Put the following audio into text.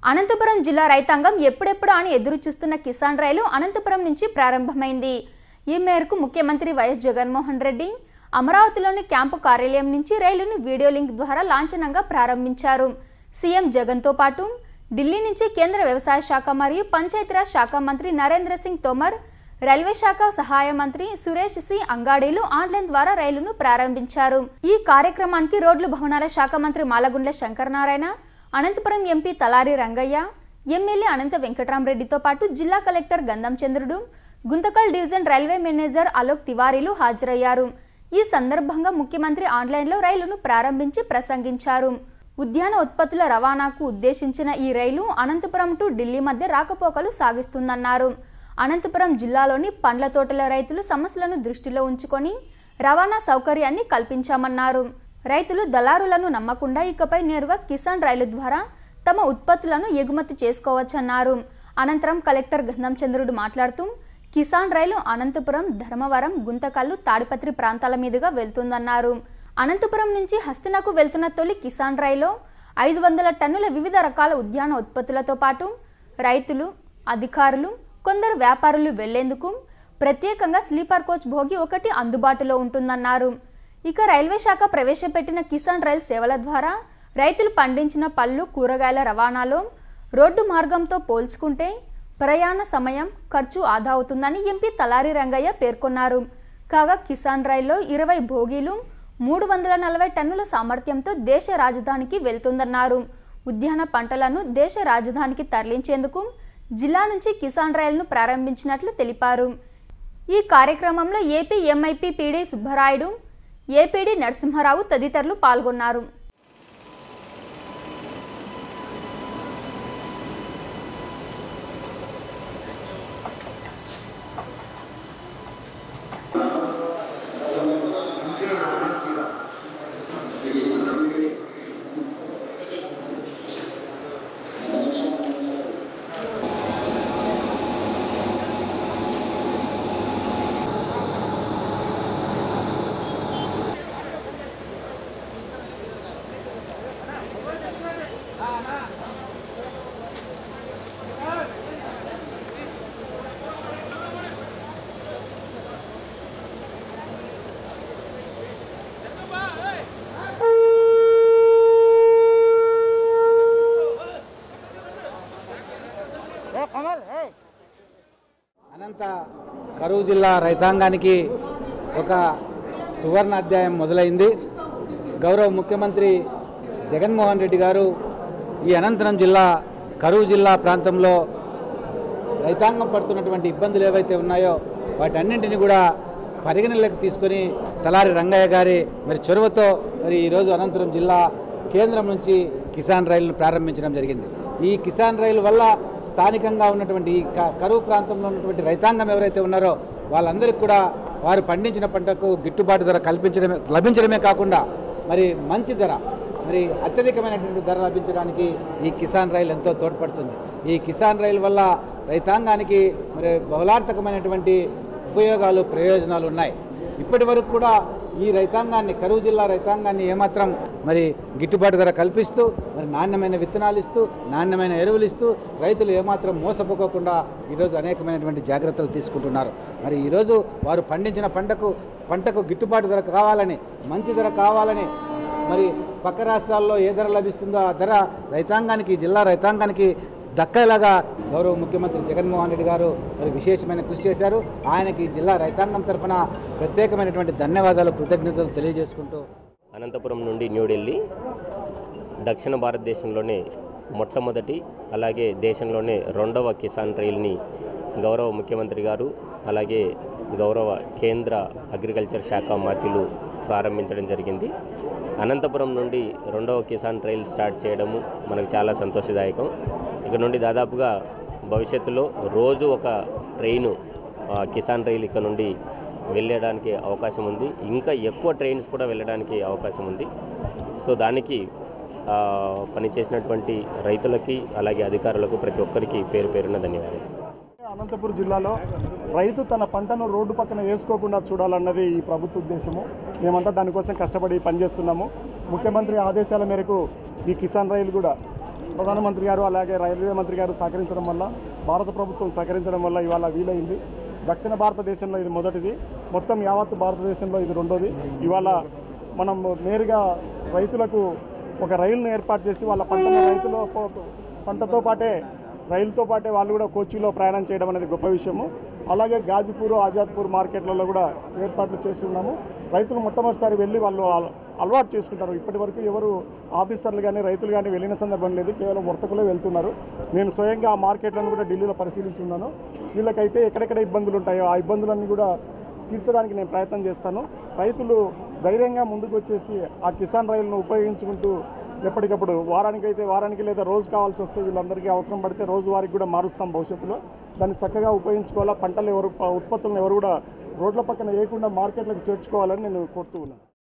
అనంతపురం జిల్లా రైతాంగం ఎప్పుడెప్పుడు అని ఎదురు చూస్తున్న కిసాన్ రైలు అనంతపురం నుంచి ప్రారంభమైంది ఈ మేరకు ముఖ్యమంత్రి వైఎస్ జగన్మోహన్ రెడ్డి అమరావతిలోని క్యాంపు కార్యాలయం నుంచి రైలును వీడియో లింక్ ద్వారా లాంఛనంగా ప్రారంభించారు సీఎం జగన్తో పాటు ఢిల్లీ నుంచి కేంద్ర వ్యవసాయ శాఖ మరియు పంచాయతీరాజ్ శాఖ మంత్రి నరేంద్ర సింగ్ తోమర్ రైల్వే శాఖ సహాయ మంత్రి సురేష్ సి అంగాడీలు ఆన్లైన్ ద్వారా రైలును ప్రారంభించారు ఈ కార్యక్రమానికి రోడ్లు భవనాల శాఖ మంత్రి మాలగుండ్ల శంకరనారాయణ అనంతపురం ఎంపీ తలారి రంగయ్య ఎమ్మెల్యే అనంత వెంకట్రామరెడ్డితో పాటు జిల్లా collector Gandham Chandrudu Guntakal division railway manager Alok తివారీలు హాజరయ్యారు ఈ సందర్భంగా ముఖ్యమంత్రి ఆన్లైన్లో రైలును ప్రారంభించి ప్రసంగించారు ఉద్యాన ఉత్పత్తుల రవాణాకు ఉద్దేశించిన ఈ రైలు అనంతపురం టు ఢిల్లీ మధ్య రాకపోకలు సాగిస్తుందన్నారు అనంతపురం జిల్లాలోని పండ్ల తోటల రైతులు సమస్యలను దృష్టిలో ఉంచుకొని రవాణా సౌకర్యాన్ని కల్పించామన్నారు రైతులు దళారులను నమ్మకుండా ఇకపై నేరుగా కిసాన్ రైలు ద్వారా తమ ఉత్పత్తులను ఎగుమతి చేసుకోవచ్చన్నారు అనంతరం కలెక్టర్ గంధం చంద్రుడు మాట్లాడుతూ కిసాన్ రైలు అనంతపురం ధర్మవరం గుంతకల్లు తాడిపత్రి ప్రాంతాల మీదుగా వెళ్తుందన్నారు అనంతపురం నుంచి హస్తినకు వెళ్తున్న తొలి కిసాన్ రైలు ఐదు వందల టన్నుల వివిధ రకాల ఉద్యాన ఉత్పత్తులతో పాటు రైతులు అధికారులు కొందరు వ్యాపారులు వెళ్లేందుకు ప్రత్యేకంగా స్లీపర్ కోచ్ భోగి ఒకటి అందుబాటులో ఉంటుందన్నారు ఇక రైల్వే శాఖ ప్రవేశపెట్టిన కిసాన్ రైల్ సేవల ద్వారా రైతులు పండించిన పళ్ళు కూరగాయల రవాణాలో రోడ్డు మార్గంతో పోల్చుకుంటే ప్రయాణ సమయం ఖర్చు ఆదా అవుతుందని ఎంపీ తలారి రంగయ్య పేర్కొన్నారు కాగా కిసాన్ రైల్లో ఇరవై భోగీలు మూడు వందల నలభై టన్నుల సామర్థ్యంతో దేశ రాజధానికి వెళ్తుందన్నారు ఉద్యాన పంటలను దేశ రాజధానికి తరలించేందుకు జిల్లా నుంచి కిసాన్ రైలును ప్రారంభించినట్లు తెలిపారు ఈ కార్యక్రమంలో AP MIP PD Subbarayudu APD Narasimha Rao తదితరులు పాల్గొన్నారు అనంత కరువు జిల్లా రైతాంగానికి ఒక సువర్ణ అధ్యాయం మొదలైంది గౌరవ ముఖ్యమంత్రి జగన్మోహన్ రెడ్డి గారు ఈ అనంతరం జిల్లా కరువు జిల్లా ప్రాంతంలో రైతాంగం పడుతున్నటువంటి ఇబ్బందులు ఏవైతే ఉన్నాయో వాటన్నింటినీ కూడా పరిగణనలోకి తీసుకొని తలారి రంగయ్య గారి మరి చొరవతో మరి ఈరోజు అనంతపురం జిల్లా కేంద్రం నుంచి కిసాన్ రైలును ప్రారంభించడం జరిగింది ఈ కిసాన్ రైలు వల్ల స్థానికంగా ఉన్నటువంటి ఈ క- కరువు ప్రాంతంలో ఉన్నటువంటి రైతాంగం ఎవరైతే ఉన్నారో వాళ్ళందరికీ కూడా వారు పండించిన పంటకు గిట్టుబాటు ధర కల్పించడమే లభించడమే కాకుండా మరి మంచి ధర మరి అత్యధికమైనటువంటి ధర లభించడానికి ఈ కిసాన్ రైలు ఎంతో తోడ్పడుతుంది ఈ కిసాన్ రైలు వల్ల రైతాంగానికి మరి బహుళార్థకమైనటువంటి ఉపయోగాలు ప్రయోజనాలు ఉన్నాయి ఇప్పటి వరకు కూడా ఈ రైతాంగాన్ని కరువు జిల్లా రైతాంగాన్ని ఏమాత్రం మరి గిట్టుబాటు ధర కల్పిస్తూ మరి నాణ్యమైన విత్తనాలు ఇస్తూ నాణ్యమైన ఎరువులు ఇస్తూ రైతులు ఏమాత్రం మోసపోకోకుండా ఈరోజు అనేకమైనటువంటి జాగ్రత్తలు తీసుకుంటున్నారు మరి ఈరోజు వారు పండించిన పంటకు పంటకు గిట్టుబాటు ధర కావాలని మంచి ధర కావాలని మరి పక్క రాష్ట్రాల్లో ఏ ధర లభిస్తుందో ఆ ధర రైతాంగానికి జిల్లా రైతాంగానికి దక్కేలాగా గౌరవ ముఖ్యమంత్రి జగన్మోహన్ రెడ్డి గారు మరి విశేషమైన కృషి చేశారు ఆయనకి జిల్లా రైతాంగం తరఫున ప్రత్యేకమైనటువంటి ధన్యవాదాలు కృతజ్ఞతలు తెలియజేసుకుంటూ అనంతపురం నుండి న్యూఢిల్లీ దక్షిణ భారతదేశంలోనే మొట్టమొదటి అలాగే దేశంలోనే రెండవ కిసాన్ రైల్ని గౌరవ ముఖ్యమంత్రి గారు అలాగే గౌరవ కేంద్ర అగ్రికల్చర్ శాఖ మంత్రులు ప్రారంభించడం జరిగింది అనంతపురం నుండి రెండవ కిసాన్ రైల్ స్టార్ట్ చేయడము మనకు చాలా సంతోషదాయకం ఇక్కడ నుండి దాదాపుగా భవిష్యత్తులో రోజు ఒక ట్రైను ఆ, కిసాన్ రైలు ఇక్కడ నుండి వెళ్ళడానికి అవకాశం ఉంది ఇంకా ఎక్కువ ట్రైన్స్ కూడా వెళ్ళడానికి అవకాశం ఉంది సో దానికి ఆ, పనిచేసినటువంటి రైతులకి అలాగే అధికారులకు ప్రతి ఒక్కరికి పేరు పేరున ధన్యవాదాలు అనంతపురం జిల్లాలో రైతు తన పంటను రోడ్డు పక్కన వేసుకోకుండా చూడాలన్నది ఈ ప్రభుత్వ ఉద్దేశము మేమంతా దానికోసం కష్టపడి పనిచేస్తున్నాము ముఖ్యమంత్రి ఆదేశాల మేరకు ఈ కిసాన్ రైలు కూడా ప్రధానమంత్రి గారు అలాగే రైల్వే మంత్రి గారు సహకరించడం వల్ల భారత ప్రభుత్వం సహకరించడం వల్ల ఇవాళ వీలైంది దక్షిణ భారతదేశంలో ఇది మొదటిది మొత్తం యావత్ భారతదేశంలో ఇది రెండోది ఇవాళ మనం నేరుగా రైతులకు ఒక రైలును ఏర్పాటు చేసి వాళ్ళ పంటను రైతుల పంటతో పాటే రైలుతో పాటే వాళ్ళు కూడా కోచిలో ప్రయాణం చేయడం అనేది గొప్ప విషయము అలాగే గాజీపూర్ ఆజాద్పూర్ మార్కెట్లలో కూడా ఏర్పాట్లు చేసి ఉన్నాము రైతులు మొట్టమొదటిసారి వెళ్ళి వాళ్ళు అల- అలవాటు చేసుకుంటారు ఇప్పటి వరకు ఎవరు ఆఫీసర్లు కానీ రైతులు కానీ వెళ్ళిన సందర్భం లేదు కేవలం వర్తకులే వెళ్తున్నారు నేను స్వయంగా ఆ మార్కెట్లను కూడా ఢిల్లీలో పరిశీలించి ఉన్నాను వీళ్ళకైతే ఎక్కడెక్కడ ఇబ్బందులు ఉంటాయో ఆ ఇబ్బందులన్నీ కూడా తీర్చడానికి నేను ప్రయత్నం చేస్తాను రైతులు ధైర్యంగా ముందుకు వచ్చేసి ఆ కిసాన్ రైలును ఉపయోగించుకుంటూ ఎప్పటికప్పుడు వారానికైతే వారానికి లేదా రోజు కావాల్సి వస్తే వీళ్ళందరికీ అవసరం పడితే రోజు వారికి కూడా మారుస్తాం భవిష్యత్తులో దాన్ని చక్కగా ఉపయోగించుకోవాలా పంటలు ఎవరు ఉత్పత్తులను ఎవరు కూడా రోడ్ల పక్కన వేయకుండా మార్కెట్లకు చేర్చుకోవాలని నేను కోరుతూ ఉన్నాను